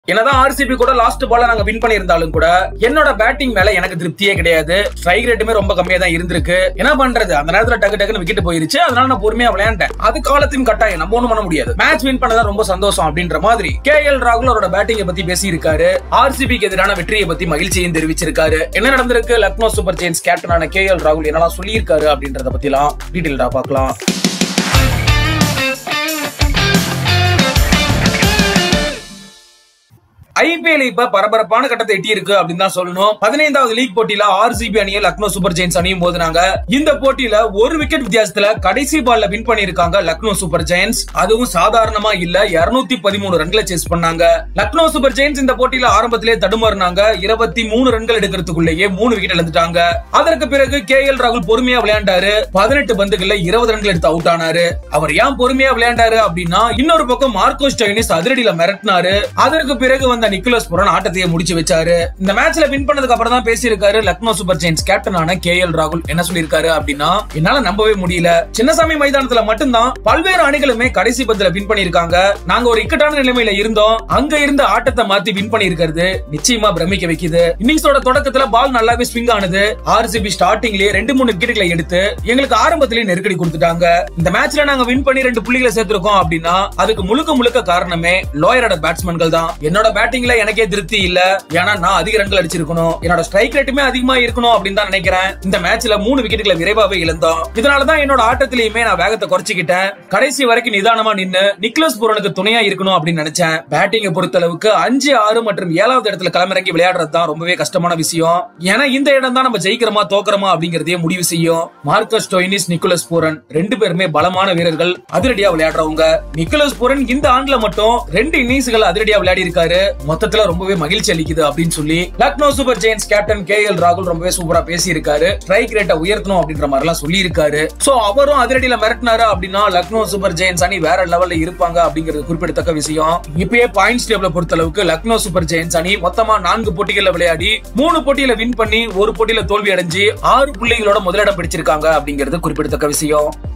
என்னதான் ஆர்சிபி கூட லாஸ்ட் பால்ல நாங்க வின் பண்ணியிருந்தாலும் கூட என்னோட பேட்டிங் மேல எனக்கு திருப்தியே கிடையாது ஸ்ட்ரைக் ரேட்டுமே ரொம்ப கம்மியா தான் இருந்திருக்கு என்ன பண்றது அந்த நேரத்துல டக்கு டக்குன்னு விக்கெட் போயிருச்சு அதனால நான் பொறுமையா விளையாண்டேன் அது காலத்தின் கட்டாயம் நம்ம ஒண்ணும் பண்ண முடியாது மேட்ச் வின் பண்ணதான் ரொம்ப சந்தோஷம் அப்படின்ற மாதிரி கே எல் ராகுல் அவரோட பேட்டிங்கை பத்தி பேசியிருக்காரு ஆர்சிபிக்கு எதிரான வெற்றியை பத்தி மகிழ்ச்சியும் தெரிவிச்சிருக்காரு என்ன நடந்திருக்கு லக்னோ சூப்பர் ஜெயின்ஸ் கேப்டனான கே எல் ராகுல் என்னெல்லாம் சொல்லியிருக்காரு அப்படின்றத பத்திலாம் டீட்டெயில்டா பார்க்கலாம் ஐபிஎல் இப்ப பரபரப்பான கட்டத்தை எட்டி இருக்கு அப்படின்னு தான் சொல்லணும் பதினைந்தாவது லீக் போட்டியில ஆர்சிபி அணியை லக்னோ சூப்பர் ஜெயின்ஸ் அணியும் மோதினாங்க இந்த போட்டியில ஒரு விக்கெட் வித்தியாசத்துல கடைசி பால்ல வின் பண்ணிருக்காங்க லக்னோ சூப்பர் ஜெயின்ஸ் அதுவும் சாதாரணமா இல்ல இருநூத்தி பதிமூணு ரன்களை சேஸ் பண்ணாங்க லக்னோ சூப்பர் ஜெயின்ஸ் இந்த போட்டியில ஆரம்பத்திலே தடுமாறினாங்க இருபத்தி மூணு ரன்கள் எடுக்கிறதுக்குள்ளேயே மூணு விக்கெட் இழந்துட்டாங்க அதற்கு பிறகு கே எல் ராகுல் பொறுமையா விளையாண்டாரு பதினெட்டு பந்துகள்ல இருபது ரன்கள் எடுத்து அவுட் ஆனாரு அவர் ஏன் பொறுமையா விளையாண்டாரு அப்படின்னா இன்னொரு பக்கம் மார்க்கோ ஸ்டோயினிஸ் அதிரடியில மிரட்டினாரு அதற்கு பிறகு வந்த நிக்கோலஸ் புரன் ஆட்டத்தையே முடிச்சு வச்சாரு இந்த மேட்ச்ல வின் பண்ணதுக்கு அப்புறம் தான் பேசியிருக்காரு லக்னோ சூப்பர் ஜெயின்ஸ் கேப்டனான கே எல் ராகுல் என்ன சொல்லியிருக்காரு அப்படின்னா என்னால நம்பவே முடியல சின்னசாமி மைதானத்துல மட்டும்தான் பல்வேறு அணிகளுமே கடைசி பத்துல வின் பண்ணிருக்காங்க நாங்க ஒரு இக்கட்டான நிலைமையில இருந்தோம் அங்க இருந்த ஆட்டத்தை மாத்தி வின் பண்ணிருக்கிறது நிச்சயமா பிரமிக்க வைக்குது இன்னிங்ஸோட தொடக்கத்துல பால் நல்லாவே ஸ்விங் ஆனது ஆர்சிபி ஸ்டார்டிங்லயே ரெண்டு மூணு விக்கெட்டுகளை எடுத்து எங்களுக்கு ஆரம்பத்திலேயே நெருக்கடி கொடுத்துட்டாங்க இந்த மேட்ச்ல நாங்க வின் பண்ணி ரெண்டு புள்ளிகளை சேர்த்திருக்கோம் அப்படின்னா அதுக்கு முழுக்க முழுக்க காரணமே லோயரோட பேட்ஸ்மேன்கள் தான் என்னோட பேட்டிங்ல எனக்கே திருப்தி இல்ல ஏன்னா நான் அதிக ரன்கள் அடிச்சிருக்கணும் என்னோட ஸ்ட்ரைக் ரேட்டுமே அதிகமா இருக்கணும் அப்படின்னு தான் நினைக்கிறேன் இந்த மேட்ச்ல மூணு விக்கெட்டுகளை விரைவாவே இழந்தோம் இதனாலதான் என்னோட ஆட்டத்திலயுமே நான் வேகத்தை குறைச்சிக்கிட்டேன் கடைசி வரைக்கும் நிதானமா நின்னு நிக்லஸ் பூரனுக்கு துணையா இருக்கணும் அப்படின்னு நினைச்சேன் பேட்டிங்கை பொறுத்தளவுக்கு அஞ்சு ஆறு மற்றும் ஏழாவது இடத்துல களமிறங்கி விளையாடுறது தான் ரொம்பவே கஷ்டமான விஷயம் ஏன்னா இந்த இடம் தான் நம்ம ஜெயிக்கிறோமா தோக்குறோமா அப்படிங்கறதையே முடிவு செய்யும் மார்க்கஸ் டொயினிஸ் நிக்கோலஸ் பூரன் ரெண்டு பேருமே பலமான வீரர்கள் அதிரடியா விளையாடுறவங்க நிக்கோலஸ் பூரன் இந்த ஆண்டுல மட்டும் ரெண்டு இன்னிங்ஸ்கள் அதிரடியா விளையாடி இருக்காரு மொத்தத்துல ரொம்பவே மகிழ்ச்சி அளிக்குது அப்படின்னு சொல்லி Lucknow super giants captain K L ராகுல் ரொம்பவே சூப்பரா பேசி இருக்காரு ஸ்ட்ரைக் ரேட்டை உயர்த்தணும் அப்படின்ற மாதிரி எல்லாம் சொல்லி இருக்காரு சோ அவரும் அதிரடியில மிரட்டினாரு அப்படின்னா லக்னோ சூப்பர் ஜெயின்ஸ் அணி வேற லெவல்ல இருப்பாங்க அப்படிங்கிறது குறிப்பிடத்தக்க விஷயம் இப்பயே பாயிண்ட்ஸ் டேபிள பொறுத்த அளவுக்கு லக்னோ சூப்பர் ஜெயின்ஸ் அணி மொத்தமா நான்கு போட்டிகள்ல விளையாடி மூணு போட்டியில வின் பண்ணி ஒரு போட்டியில தோல்வி அடைஞ்சு ஆறு புள்ளிகளோட முதலிடம் பிடிச்சிருக்காங்க அப்படிங்கிறது குறிப்பிடத்தக்க விஷயம்